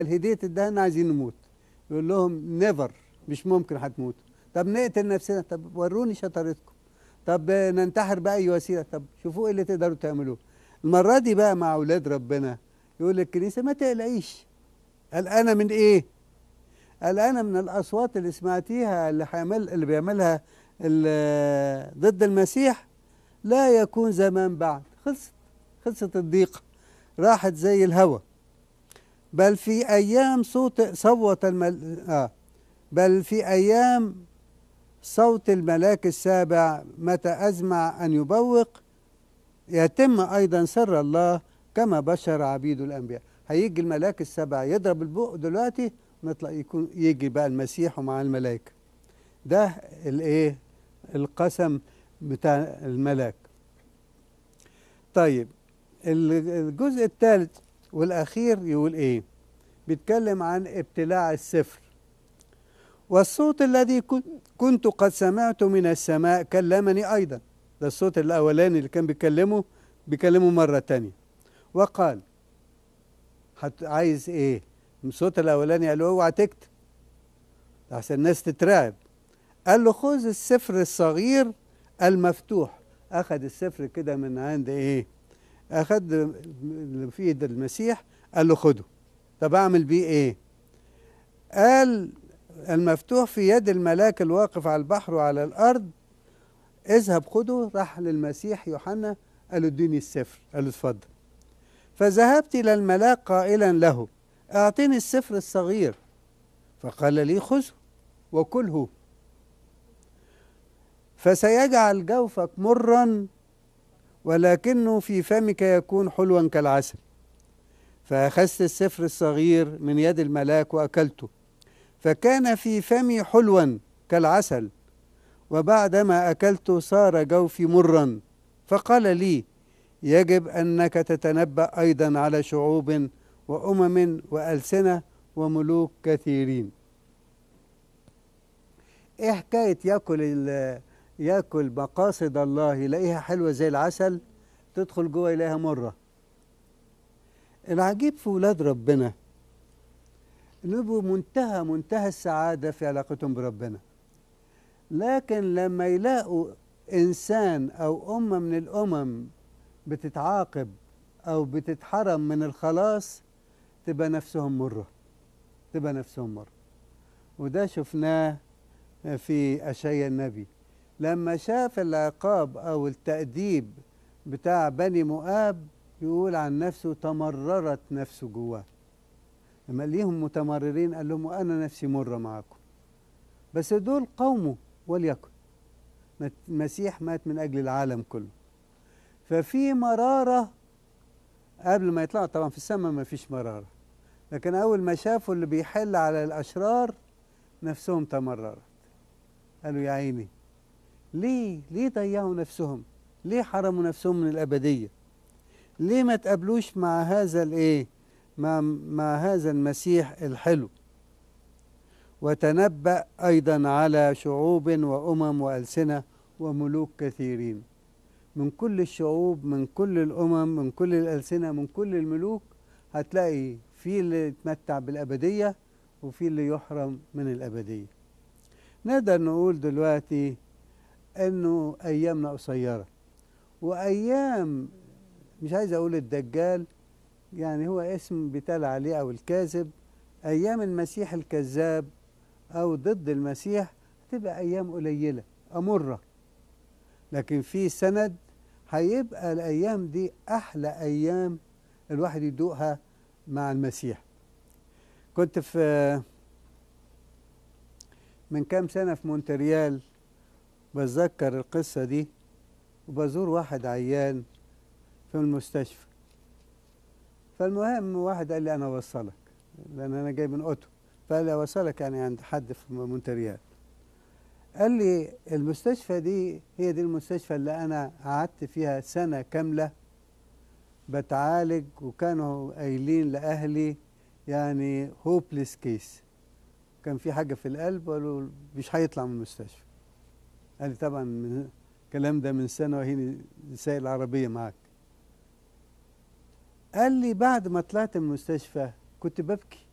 الهدية اداها عايزين نموت يقول لهم نيفر مش ممكن هتموتوا طب نقتل نفسنا طب وروني شطارتكم طب ننتحر بأي وسيلة طب شوفوا ايه اللي تقدروا تعملوه المرة دي بقى مع أولاد ربنا يقول الكنيسة ما تقلقيش قلقانة من ايه قلقانة من الأصوات اللي سمعتيها اللي هيعمل اللي بيعملها ال- ضد المسيح لا يكون زمان بعد خلصت خلصت الضيقة راحت زي الهوى بل في أيام صوت صوة المل... آه بل في أيام صوت الملاك السابع متى أزمع أن يبوق يتم أيضا سر الله كما بشر عبيد الأنبياء هيجي الملاك السبع يضرب البوق دلوقتي نطلع يكون يجي بقى المسيح ومع الملائكة ده الايه القسم بتاع الملاك طيب ال- الجزء الثالث والأخير يقول إيه بيتكلم عن ابتلاع السفر والصوت الذي كن- كنت قد سمعته من السماء كلمني أيضا ده الصوت الأولاني اللي كان بيكلمه بيكلمه مرة تانية وقال حت عايز إيه الصوت الأولاني قال له اوعى تكتب عشان الناس تترعب قال له خذ السفر الصغير المفتوح أخذ السفر كده من عند إيه أخذ اللي في ايد المسيح قال له خده طب أعمل بيه إيه قال المفتوح في يد الملاك الواقف على البحر وعلى الأرض اذهب خده راح للمسيح يوحنا قال له اديني السفر قال له اتفضل فذهبت إلى الملاك قائلا له أعطني السفر الصغير فقال لي خذه وكله فسيجعل جوفك مرا ولكنه في فمك يكون حلوا كالعسل فأخذت السفر الصغير من يد الملاك وأكلته فكان في فمي حلوا كالعسل وبعدما أكلته صار جوفي مرا فقال لي يجب أنك تتنبأ أيضا على شعوب وأمم وألسنة وملوك كثيرين إيه حكاية يأكل ال- يأكل مقاصد الله يلاقيها حلوة زي العسل تدخل جوه يلاقيها مرة العجيب في ولاد ربنا إنه يبقوا منتهى منتهى السعادة في علاقتهم بربنا لكن لما يلاقوا إنسان أو أمة من الأمم بتتعاقب أو بتتحرم من الخلاص تبقى نفسهم مرة تبقى نفسهم مرة وده شفناه في أشعيا النبي لما شاف العقاب أو التأديب بتاع بني مؤاب يقول عن نفسه تمررت نفسه جواه لما ليهم متمررين قال لهم وأنا نفسي مرة معكم بس دول قومه وليكن المسيح مات من أجل العالم كله ففي مرارة قبل ما يطلعوا طبعا في السماء ما فيش مرارة لكن أول ما شافوا اللي بيحل على الأشرار نفسهم تمررت قالوا يا عيني ليه ليه ضيعوا نفسهم ليه حرموا نفسهم من الأبدية ليه ما تقابلوش مع هذا الايه مع, مع هذا المسيح الحلو وتنبأ أيضا على شعوب وأمم وألسنة وملوك كثيرين من كل الشعوب من كل الأمم من كل الألسنة من كل الملوك هتلاقي في اللي يتمتع بالأبدية وفي اللي يحرم من الأبدية نقدر نقول دلوقتي أنه أيامنا قصيرة وأيام مش عايز أقول الدجال يعني هو اسم بيتقال عليه أو الكاذب أيام المسيح الكذاب أو ضد المسيح تبقى أيام قليلة أمرة لكن في سند هيبقى الأيام دي أحلى أيام الواحد يدوقها مع المسيح كنت في من كام سنة في مونتريال بتذكر القصة دي وبزور واحد عيان في المستشفى فالمهم واحد قال لي أنا أوصلك لأن أنا جاي من أوتو فقال لي أوصلك يعني عند حد في مونتريال قال لي المستشفى دي هي دي المستشفى اللي أنا قعدت فيها سنة كاملة بتعالج وكانوا قايلين لأهلي يعني هوبليس كيس كان في حاجة في القلب قالوا مش هيطلع من المستشفى قال لي طبعا من الكلام ده من سنة وهي سايق العربية معاك قال لي بعد ما طلعت من المستشفى كنت ببكي